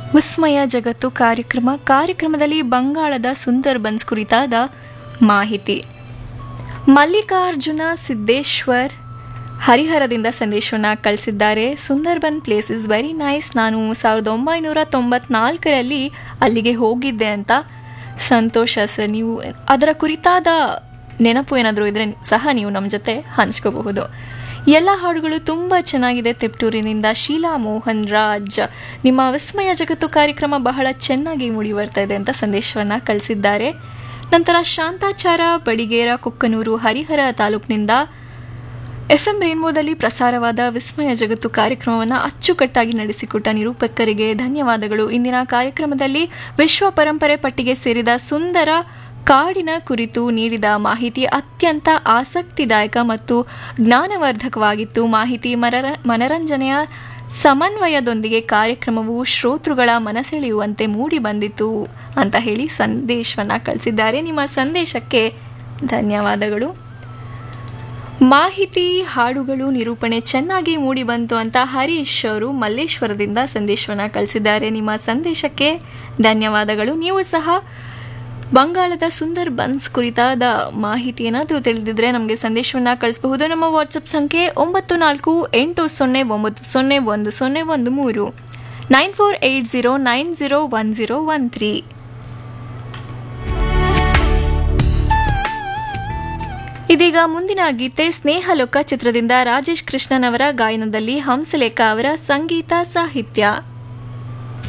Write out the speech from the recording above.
ವಿಸ್ಮಯ ಜಗತ್ತು ಕಾರ್ಯಕ್ರಮ ಕಾರ್ಯಕ್ರಮದಲ್ಲಿ ಬಂಗಾಳದ ಸುಂದರ್ಬನ್ಸ್ ಕುರಿತಾದ ಮಾಹಿತಿ ಮಲ್ಲಿಕಾರ್ಜುನ ಸಿದ್ದೇಶ್ವರ್ ಹರಿಹರದಿಂದ ಸಂದೇಶವನ್ನು ಕಳಿಸಿದ್ದಾರೆ Sundarban place is very nice ನಾನು ಸಾವಿರದ ಒಂಬೈನೂರ ತೊಂಬತ್ನಾಲ್ಕರಲ್ಲಿ ಅಲ್ಲಿಗೆ ಹೋಗಿದ್ದೆ ಅಂತ ಸಂತೋಷ ಸರ್ ನೀವು ಅದರ ಕುರಿತಾದ ನೆನಪು ಏನಾದರೂ ಇದ್ರೆ ಸಹ ನೀವು ನಮ್ಮ ಜೊತೆ ಹಂಚ್ಕೋಬಹುದು ಎಲ್ಲ ಹಾಡುಗಳು ತುಂಬ ಚೆನ್ನಾಗಿದೆ ತಿಪ್ಟೂರಿನಿಂದ ಶೀಲಾ ಮೋಹನ್ ರಾಜ್ ನಿಮ್ಮ ವಿಸ್ಮಯ ಜಗತ್ತು ಕಾರ್ಯಕ್ರಮ ಬಹಳ ಚೆನ್ನಾಗಿ ಮೂಡಿ ಬರ್ತಾ ಇದೆ ಅಂತ ಸಂದೇಶವನ್ನು ಕಳಿಸಿದ್ದಾರೆ ನಂತರ ಶಾಂತಾಚಾರ ಬಡಿಗೇರ ಕುಕ್ಕನೂರು ಹರಿಹರ ತಾಲೂಕಿನಿಂದ ಎಫ್ ಎಂ ರೇನ್ಬೋದಲ್ಲಿ ಪ್ರಸಾರವಾದ ವಿಸ್ಮಯ ಜಗತ್ತು ಕಾರ್ಯಕ್ರಮವನ್ನು ಅಚ್ಚುಕಟ್ಟಾಗಿ ನಡೆಸಿಕೊಟ್ಟ ನಿರೂಪಕರಿಗೆ ಧನ್ಯವಾದಗಳು ಇಂದಿನ ಕಾರ್ಯಕ್ರಮದಲ್ಲಿ ವಿಶ್ವ ಪರಂಪರೆ ಪಟ್ಟಿಗೆ ಸೇರಿದ ಸುಂದರ ಕಾಡಿನ ಕುರಿತು ನೀಡಿದ ಮಾಹಿತಿ ಅತ್ಯಂತ ಆಸಕ್ತಿದಾಯಕ ಮತ್ತು ಜ್ಞಾನವರ್ಧಕವಾಗಿತ್ತು ಮಾಹಿತಿ ಮನರ ಮನರಂಜನೆಯ ಸಮನ್ವಯದೊಂದಿಗೆ ಕಾರ್ಯಕ್ರಮವು ಶ್ರೋತೃಗಳ ಮನಸೆಳೆಯುವಂತೆ ಮೂಡಿ ಬಂದಿತು ಅಂತ ಹೇಳಿ ಸಂದೇಶವನ್ನು ಕಳಿಸಿದ್ದಾರೆ ನಿಮ್ಮ ಸಂದೇಶಕ್ಕೆ ಧನ್ಯವಾದಗಳು ಮಾಹಿತಿ ಹಾಡುಗಳು ನಿರೂಪಣೆ ಚೆನ್ನಾಗಿ ಮೂಡಿ ಬಂತು ಅಂತ ಹರೀಶ್ ಅವರು ಮಲ್ಲೇಶ್ವರದಿಂದ ಸಂದೇಶವನ್ನು ಕಳಿಸಿದ್ದಾರೆ ನಿಮ್ಮ ಸಂದೇಶಕ್ಕೆ ಧನ್ಯವಾದಗಳು ನೀವು ಸಹ ಬಂಗಾಳದ ಸುಂದರ್ ಬನ್ಸ್ ಕುರಿತಾದ ಮಾಹಿತಿ ಏನಾದರೂ ತಿಳಿದಿದ್ರೆ ನಮಗೆ ಸಂದೇಶವನ್ನು ಕಳಿಸಬಹುದು ನಮ್ಮ ವಾಟ್ಸಪ್ ಸಂಖ್ಯೆ ಒಂಬತ್ತು ನಾಲ್ಕು ಎಂಟು ಸೊನ್ನೆ ಒಂಬತ್ತು ಸೊನ್ನೆ ಒಂದು ಸೊನ್ನೆ ಒಂದು ಮೂರು nine four eight zero nine zero one zero one three ಇದೀಗ ಮುಂದಿನ ಗೀತೆ ಸ್ನೇಹಲೋಕ ಚಿತ್ರದಿಂದ ರಾಜೇಶ್ ಕೃಷ್ಣನ್ ಅವರ ಗಾಯನದಲ್ಲಿ ಹಂಸಲೇಖ ಅವರ ಸಂಗೀತ ಸಾಹಿತ್ಯ